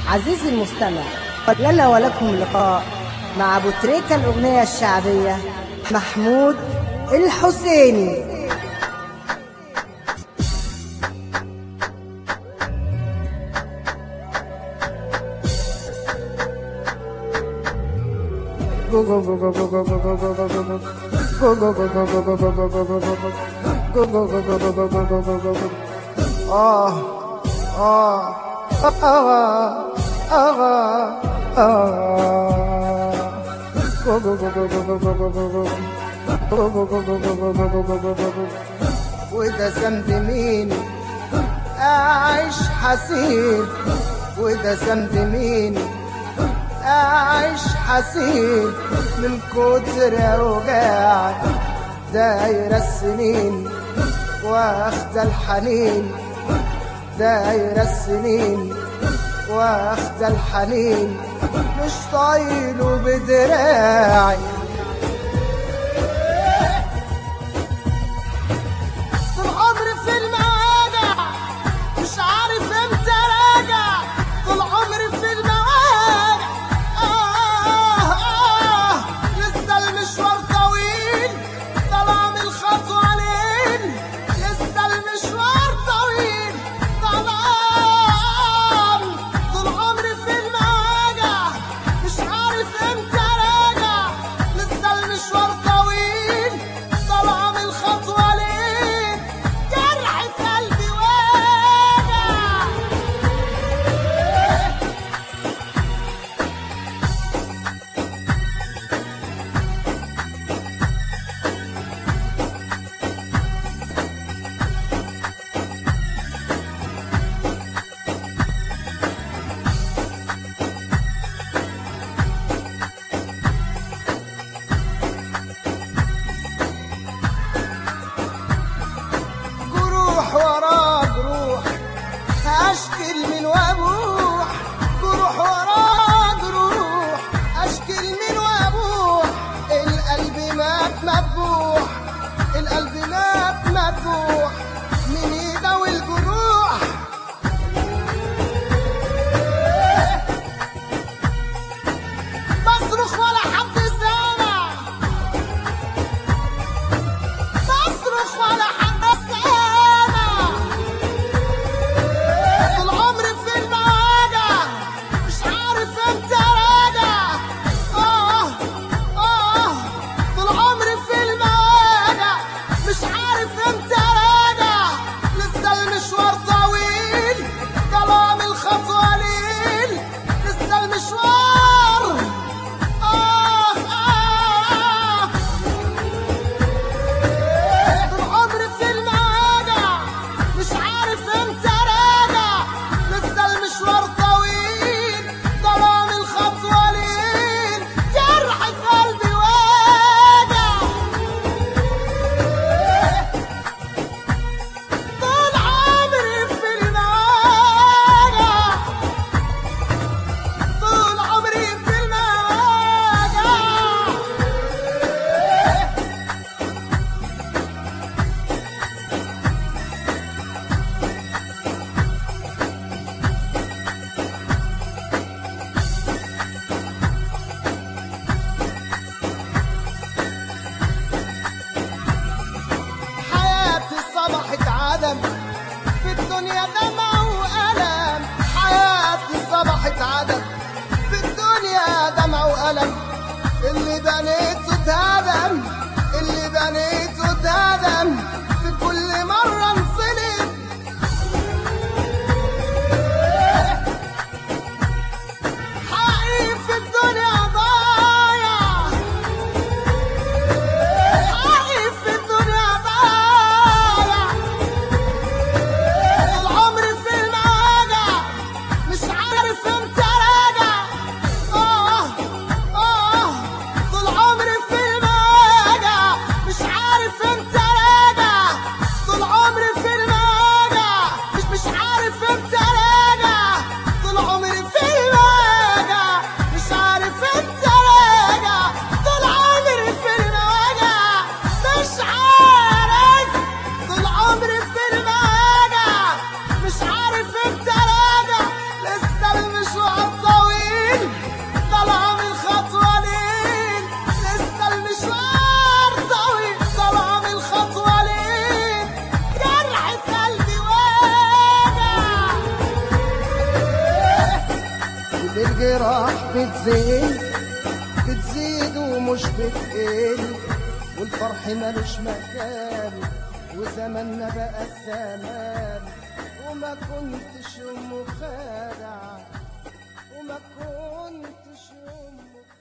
عزيزي المستمع لنا ولكم لقاء مع أبو تريكة الأغنية الشعبية محمود الحسيني آه آه آه وده ذنب مين أعيش حسين وده ذنب مين أعيش حسين من كتر أوجاع دايرة السنين واخد الحنين دايرة السنين واخد الحنين مش طايله بدراعي طول عمري في المواجع مش عارف امتى راجع طول عمري في المواجع آه آه لسه المشوار طويل طالع من خطوتين لسه المشوار طويل طالع طول عمري في المواجع مش عارف امتى راجع الجراح بتزيد بتزيد ومش بتقل والفرح ملوش مكان وزماننا بقى الزمان وما كنتش مخادع وما كنتش مخادع